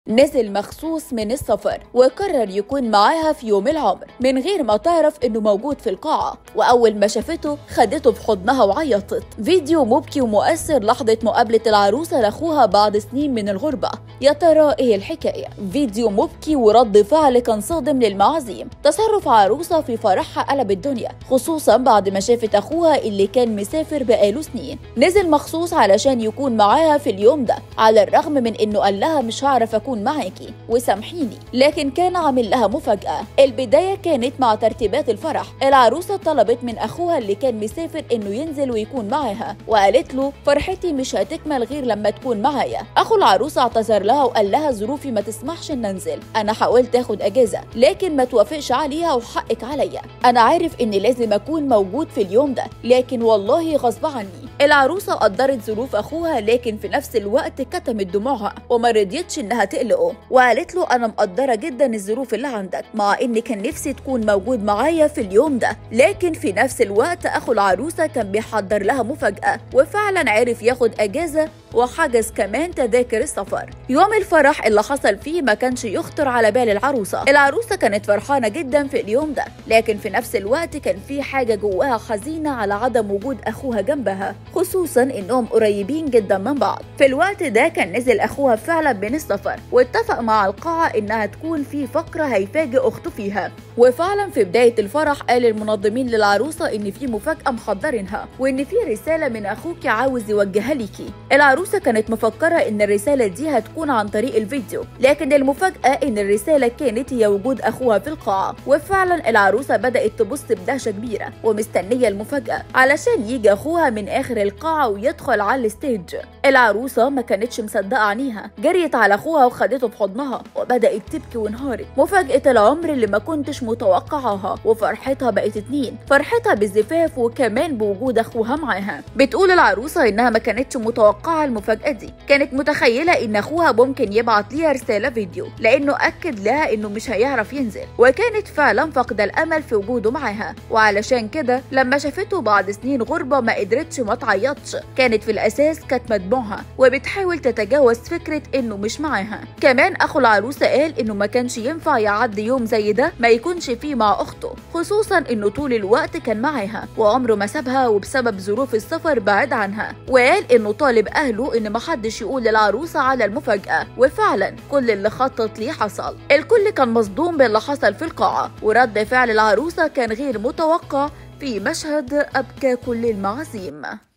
نزل مخصوص من السفر وقرر يكون معاها في يوم العمر من غير ما تعرف انه موجود في القاعة واول ما شافته خدته في حضنها وعيطت فيديو مبكي ومؤثر لحظة مقابلة العروسة لاخوها بعد سنين من الغربة يا ترى ايه الحكاية فيديو مبكي ورد فعل كان صادم للمعازيم تصرف عروسة في فرحها قلب الدنيا خصوصا بعد ما شافت اخوها اللي كان مسافر بقاله سنين نزل مخصوص علشان يكون معاها في اليوم ده على الرغم من انه قال لها مش هعرف اكون أكون معاكي وسامحيني لكن كان عامل لها مفاجأة البداية كانت مع ترتيبات الفرح العروسة طلبت من أخوها اللي كان مسافر إنه ينزل ويكون معاها وقالت له فرحتي مش هتكمل غير لما تكون معايا أخو العروسة اعتذر لها وقال لها ظروفي ما تسمحش إن أنزل أنا حاولت آخد أجازة لكن ما توافقش عليها وحقك عليا أنا عارف إني لازم أكون موجود في اليوم ده لكن والله غصب عني العروسة قدرت ظروف أخوها لكن في نفس الوقت كتمت دموعها وما رضيتش إنها تقلقه وقالت له أنا مقدرة جدا الظروف اللي عندك مع إن كان نفسي تكون موجود معايا في اليوم ده لكن في نفس الوقت أخو العروسة كان بيحضر لها مفاجأة وفعلا عرف ياخد أجازة وحجز كمان تذاكر السفر يوم الفرح اللي حصل فيه ما كانش يخطر على بال العروسة العروسة كانت فرحانة جدا في اليوم ده لكن في نفس الوقت كان في حاجة جواها حزينة على عدم وجود أخوها جنبها خصوصا إنهم قريبين جدا من بعض في الوقت ده كان نزل أخوها فعلا من السفر واتفق مع القاعة إنها تكون في فقرة هيفاجئ أخته فيها وفعلا في بداية الفرح قال المنظمين للعروسة إن في مفاجأة محضرينها وإن في رسالة من أخوك عاوز يوجهها ليكي العروسة كانت مفكرة إن الرسالة دي هتكون عن طريق الفيديو لكن المفاجأة إن الرسالة كانت هي وجود أخوها في القاعة وفعلا العروسة بدأت تبص بدهشة كبيرة ومستنية المفاجأة علشان يجي أخوها من آخر القاعة ويدخل على الستيج العروسة ما كانتش مصدقة عينيها جريت على أخوها وخدته في حضنها وبدأت تبكي وانهارت مفاجأة العمر اللي ما كنتش متوقعاها وفرحتها بقت اتنين فرحتها بالزفاف وكمان بوجود أخوها معاها بتقول العروسة إنها ما كانتش متوقعة المفاجأة دي كانت متخيلة إن أخوها ممكن يبعت ليها رسالة فيديو لأنه أكد لها إنه مش هيعرف ينزل وكانت فعلا فاقدة الأمل في وجوده معاها وعلشان كده لما شافته بعد سنين غربة ما قدرتش ما تعيطش كانت في الأساس كانت مدموعها وبتحاول تتجاوز فكرة إنه مش معاها كمان أخو العروسة قال إنه ما كانش ينفع يعدي يوم زي ده ما يكونش فيه مع أخته خصوصا إنه طول الوقت كان معاها وعمره ما سابها وبسبب ظروف السفر بعد عنها وقال إنه طالب أهله إن محدش يقول للعروسة على المفاجأة وفعلا كل اللي خطط ليه حصل الكل كان مصدوم باللي حصل في القاعة ورد فعل العروسة كان غير متوقع في مشهد أبكى كل المعازيم